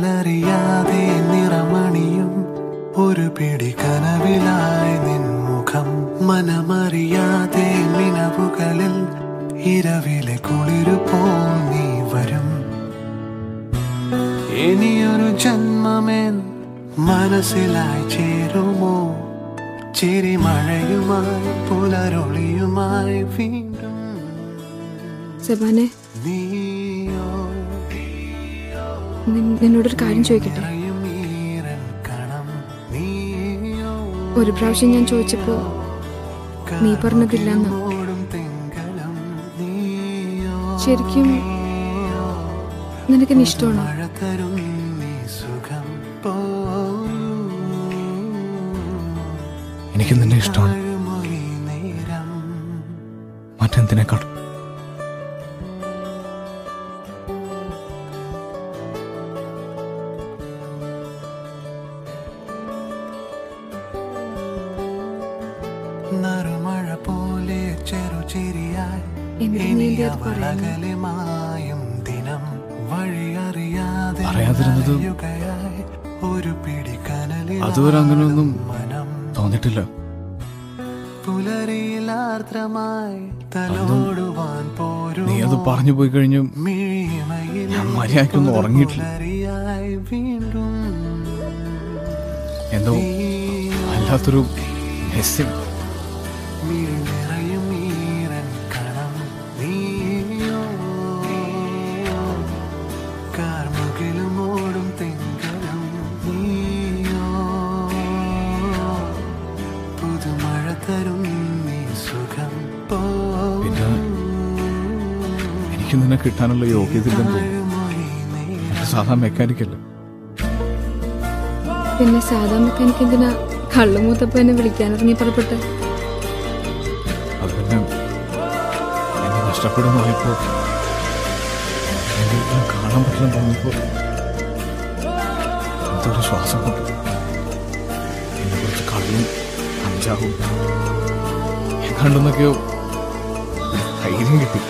പകലറിയാതെ നിറമണിയും ഒരു പിടി കനവിലായി നിൻമുഖം മനമറിയാതെ മിനവുകളിൽ ഇരവിലെ കുളിരു പോൽ നീ വരും ഇനിയൊരു ജന്മമേൻ മനസ്സിലായി ചേരുമോ ചിരിമഴയുമായി പുലരൊളിയുമായി വീണ്ടും സെബാനെ നീയോ നിൻ- നിന്നോടൊരു കാര്യം ചോദിക്കട്ടെ ഈരൻ കണം നീയോ ഒരു പ്രാവശ്യം ഞാൻ ചോദിച്ചപ്പോ നീ പറഞ്ഞതില്ലെന്ന് ഓടും തിങ്കളും നീയോ ശരിക്കും നിനക്കെന്നെ ഇഷ്ടമാണോ മഴ തരും നീ സുഖം പോരൂ എനിക്ക് നിന്നെ ഇഷ്ടമാണ് താഴ്മൊഴി നേരം മറ്റെന്തിനേക്കാളും നറുമഴ പോലെ ചെറുചിരിയായി എന്നിട്ട് നീ എന്തിനാ അത് പറയുന്നത്? അകലമായും ദിനം വഴിയറിയാതെ അറിയാതിരുന്നത് യുഗയായി ഒരു പിടി കനലിൽ അതുവരെ അങ്ങനെയൊന്നും മനം തോന്നിട്ടില്ല പുലരിയിലാർദ്രമായി തലോടുവാൻ പോരും നീ അത് പറഞ്ഞു പോയി കഴിഞ്ഞു മിഴിമയിൽ ഞാൻ മര്യാദയ്ക്കൊന്നും ഉറങ്ങിയിട്ടില്ല പുലരിയായി വീണ്ടും എന്തോ വല്ലാത്തൊരു മെസ്സിങ് മിഴി നിറയും ഈരൻ കണം നീയോ കാർമുകിലും ഓടും തെങ്കലും നീയോ പുതുമഴ തരും നീ സുഖം പിന്നെ എനിക്ക് നിന്നെ കിട്ടാനുള്ള യോഗ്യത ഇല്ലെന്ന് തോന്നുന്നു പോമൊഴി എന്റെ സാധാ മെക്കാനിക്കല്ല പിന്നെ സാധാ മെക്കാനിക്ക് എന്തിനാ കള്ളുമൂത്തപ്പ എന്നെ വിളിക്കാനിറങ്ങി പുറപ്പെട്ട് അത് പിന്നെ എന്നെ നഷ്ടപ്പെടുന്നതായപ്പോ എന്തെങ്കിലും കാണാൻ പറ്റില്ല തോന്നിയപ്പോ എന്തൊരു ശ്വാസം കൊണ്ട് എന്നെ കുറിച്ച് കള്ളും അഞ്ചാവും എങ്ങാണ്ടെന്നൊക്കെയോ ധൈര്യം കിട്ടി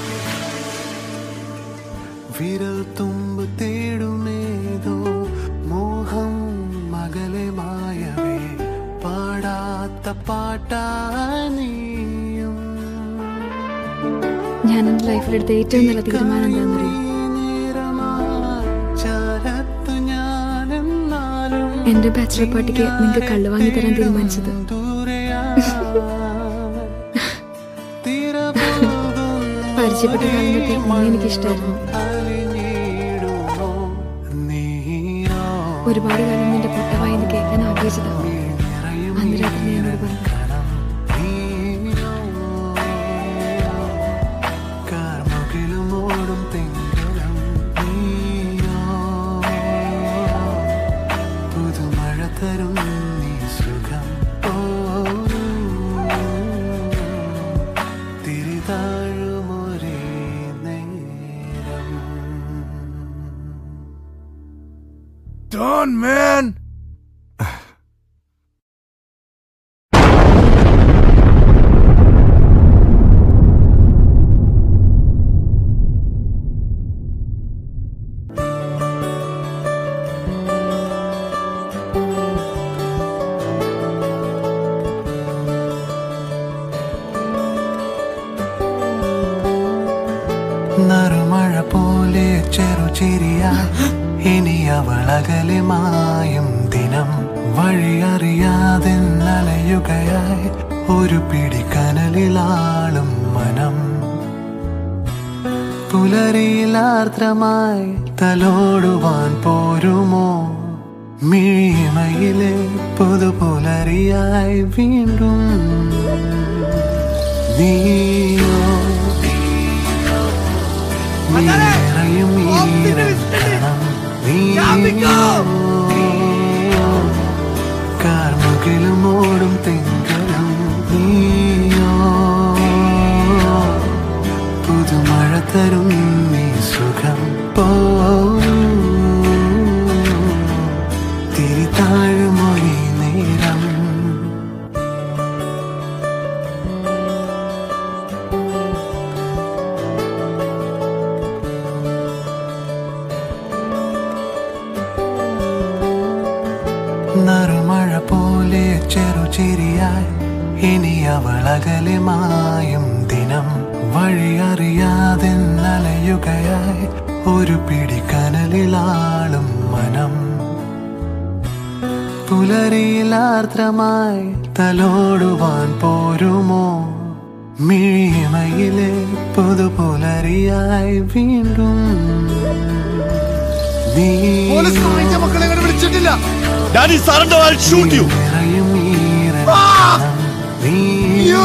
വിരൽ തുമ്പ് തേടുമേതോ മോഹം മകളെ മായവേ പാടാത്ത പാട്ടാനിയും ഞാൻ എൻ്റെ ലൈഫിലെടുത്ത ഏറ്റവും നല്ല തീരുമാനം എന്താണെന്നറിയും ചരത്തു ഞാനെന്നാലും എൻ്റെ ബാച്ചിലർ പാർട്ടിക്ക് നിങ്ങൾക്ക് കള്ളു വാങ്ങി തരാൻ തീരുമാനിച്ചത് പരിചയപ്പെട്ട കാലം തൊട്ടേ നിന്നെ എനിക്കിഷ്ടമായിരുന്നു ഒരുപാട് കാലം നിന്റെ പൊട്ടവായി എന്ന് കേൾക്കാൻ ആഗ്രഹിച്ചതാണ് അന്ന് രാത്രി നീ എന്നോട് പറഞ്ഞു കാർമുകിലുമോടും തിങ്കളും നീയോ പുതുമഴ തരും നീ സുഖം പോരൂ തിരിതാഴുമൊരേ നേരം Done, man! നറുമഴ പോലെ ചെറുചിരിയായി ഇനി അവളകലെ മായും ദിനം വഴിയറിയാതെ നലയുകയായി ഒരു പിടി കനലിലാളും മനം പുലരിയിലാർദ്രമായി തലോടുവാൻ പോരുമോ മിഴിമയിലെ പുതുപുലരിയായി വീണ്ടും നീയോ നിറയും ഈരം കണം നീയോ കാർമുകിലും ഓടും തെങ്കലും നീയോ പുതുമഴ തരും നീ സുഖം പോരൂ തിരിതാഴുമൊഴി നേരം നറുമഴ പോലെ ചെറുചിരിയായി ഇനി അവൾ അകലെ മായും ദിനം വഴിയറിയാതെ നനയുകയായി ഒരു പിടി കനലിലാളും മനം പുലരിയിലാർദ്രമായി തലോടുവാൻ പോരുമോ മിഴിമയിലെ പുതുപുലരിയായി വീണ്ടും നീ മക്കളെ വിളിച്ചിട്ടില്ല daddy surrender I shoot you നിറയും ഈറനം നീയോ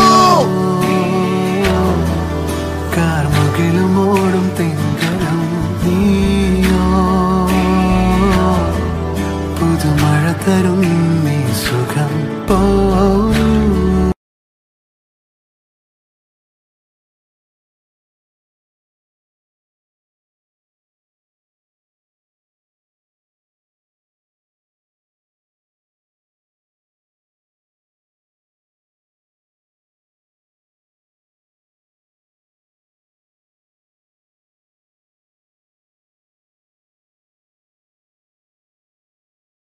കാർമുകിലും ഓടും തെങ്കലും നീയോ പുതുമഴ തരും നീ സുഖം പോ